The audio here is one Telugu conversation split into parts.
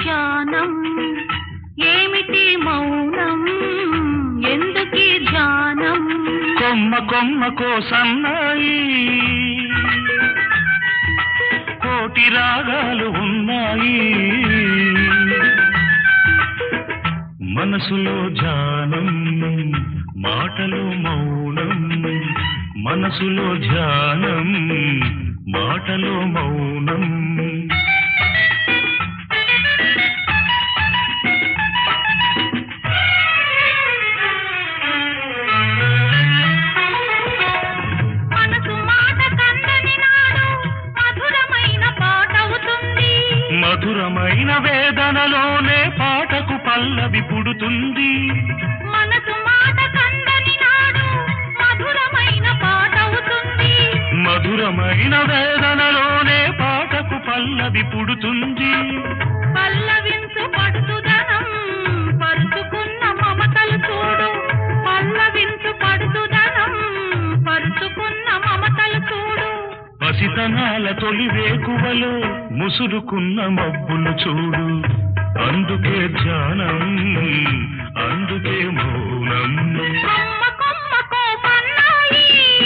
ధ్యానం ఏమిటి మౌనం ఎందుకీ ధ్యానం కొమ్మ కొమ్మ కోసన్నాయి కోటి రాగాలు ఉన్నాయి మనసులో ధ్యానం మాటలు మౌనం మనసులో ధ్యానం మాటలు మౌనం మనసు మాట కందని నాడు మధురమైన పాటవుతుంది మధురమైన వేదనలోనే పాటకు పల్లవి పుడుతుంది మనసు మాట కందని నాడు మధురమైన పాటవుతుంది మధురమైన వేదనలోనే పాటకు పల్లవి పుడుతుంది పల్లవించు పడుతుదనం పరుచుకున్న మమతలు చూడు పల్లవించు పడుతుదనం పరుచుకున్న మమతలు చూడు పసితనాల తొలి వేకువలో ముసురుకున్న మబ్బులు చూడు అందుకే ధ్యానం అందుకే మౌనం కొమ్మ కొమ్మ కోపన్నాయి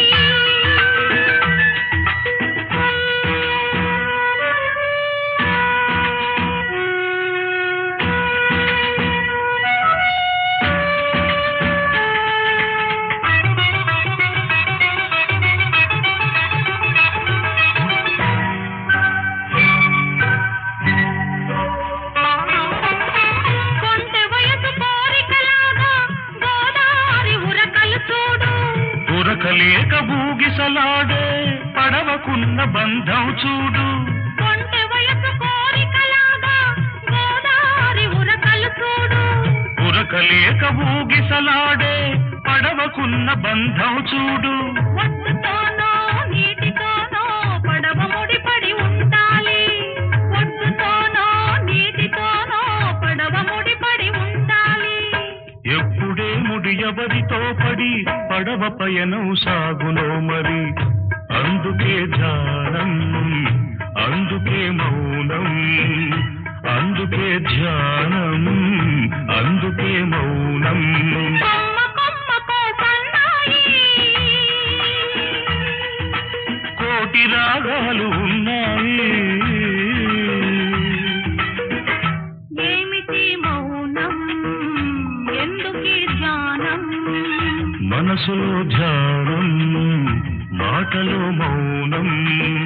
కొంటె వయసు కోరికలాగా గోదావరి ఉరకలు చూడు ఉరకలేక బూగిసలాడే పడవకున్న బంధం చూడు కొంటె వయసు కోరికలాగా గోదావరి ఉరకలు చూడు ఉరకలేక బూగిసలాడే పడవకున్న బంధం చూడు ఒడ్డుతోనో నీటితోనో పడవ ముడిపడి ఉండాలి ఒడ్డుతోనో నీటితోనో పడవ ముడిపడి ఉండాలి ఎప్పుడే ముడి ఎవరితో పడి పడవ పయనం సాగులో మరి అందుకే ధ్యానం అందుకే మౌనం అందుకే ధ్యానం అందుకే మౌనం కొమ్మ కొమ్మ కోసన్నాయి కోటి రాగాలు ఉన్నాయి ఏమిటి మౌనం ఎందుకీ ధ్యానం మనసులో ధ్యానం మాటలో మౌనం